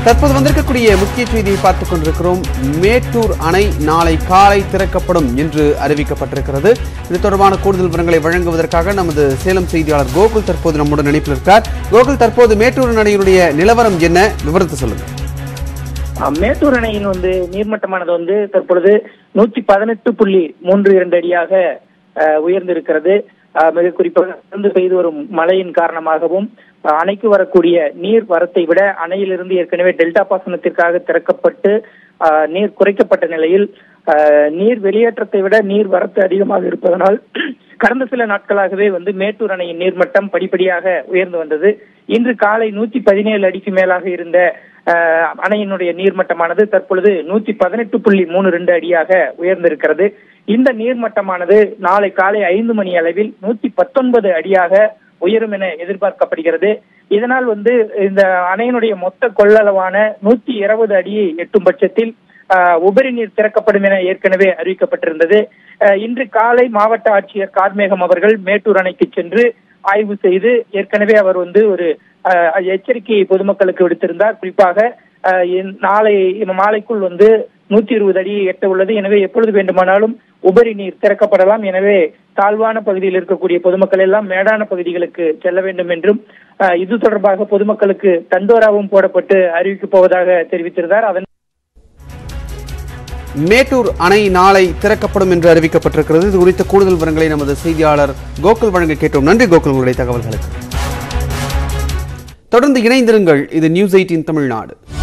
தற்போது வந்திருக்கக்கூடிய முக்கிய செய்தியை பார்த்துக் கொண்டிருக்கிறோம் மேட்டூர் அணை நாளை காலை திறக்கப்படும் என்று அறிவிக்கப்பட்டிருக்கிறது இது தொடர்பான கூடுதல் விவரங்களை வழங்குவதற்காக நமது சேலம் செய்தியாளர் கோகுல் தற்போது நம்முடன் இணைப்பில் இருக்கிறார் கோகுல் தற்போது மேட்டூர் அணையினுடைய நிலவரம் என்ன விவரத்தை சொல்லுங்க ஆஹ் மேட்டூர் அணையின் வந்து நீர்மட்டமானது வந்து தற்பொழுது நூற்றி பதினெட்டு புள்ளி மூன்று இரண்டு அடியாக ஆஹ், உயர்ந்திருக்கிறது ஆஹ், மிக குறிப்பாக தொடர்ந்து பெய்து வரும் மழையின் காரணமாகவும் ஆஹ், அணைக்கு வரக்கூடிய நீர் வரத்தை விட அணையிலிருந்து ஏற்கனவே டெல்டா பாசனத்திற்காக திறக்கப்பட்டு ஆஹ், நீர் குறைக்கப்பட்ட நிலையில் ஆஹ், நீர் வெளியேற்றத்தை விட நீர் வரத்து அதிகமாக இருப்பதனால் கடந்த சில நாட்களாகவே வந்து மேட்டூர் அணையின் நீர்மட்டம் படிப்படியாக உயர்ந்து வந்தது இன்று காலை நூத்தி பதினேழு அடிக்கு மேலாக இருந்த ஆஹ், அணையினுடைய நீர்மட்டமானது தற்பொழுது நூத்தி பதினெட்டு புள்ளி மூணு ரெண்டு அடியாக உயர்ந்திருக்கிறது இந்த நீர்மட்டமானது நாளை காலை ஐந்து மணி அளவில் நூத்தி பத்தொன்பது அடியாக உயரும் என எதிர்பார்க்கப்படுகிறது இதனால் வந்து இந்த அணையினுடைய மொத்த கொள்ளளவான நூத்தி இருபது அடியை எட்டும் பட்சத்தில் ஆஹ், உபரி நீர் திறக்கப்படும் என ஏற்கனவே அறிவிக்கப்பட்டிருந்தது ஆஹ், இன்று காலை மாவட்ட ஆட்சியர் கார்மேகம் அவர்கள் மேட்டூர் அணைக்கு சென்று ஆய்வு செய்து ஏற்கனவே அவர் வந்து ஒரு ஆஹ், எச்சரிக்கையை பொதுமக்களுக்கு விடுத்திருந்தார் குறிப்பாக ஆஹ், இன்- நாளை இந்த மாலைக்குள் வந்து நூத்தி இருபது அடி எட்ட உள்ளது எனவே எப்பொழுது வேண்டுமானாலும் உபரி நீர் திறக்கப்படலாம் எனவே தாழ்வான பகுதியில் இருக்கக்கூடிய பொதுமக்கள் எல்லாம் மேடான பகுதிகளுக்கு செல்ல வேண்டும் என்றும் ஆஹ், இது தொடர்பாக பொதுமக்களுக்கு தண்டோராவும் போடப்பட்டு அறிவிக்கப் போவதாக தெரிவித்திருந்தார் அதன் மேட்டூர் அணை நாளை திறக்கப்படும் என்று அறிவிக்கப்பட்டிருக்கிறது இது குறித்த கூடுதல் விவரங்களை நமது செய்தியாளர் கோகுல் வழங்க கேட்டோம் நன்றி கோகுல் உங்களுடைய தகவல்களுக்கு தொடர்ந்து இணைந்திருங்கள் இது நியூஸ் எயிட்டின் தமிழ்நாடு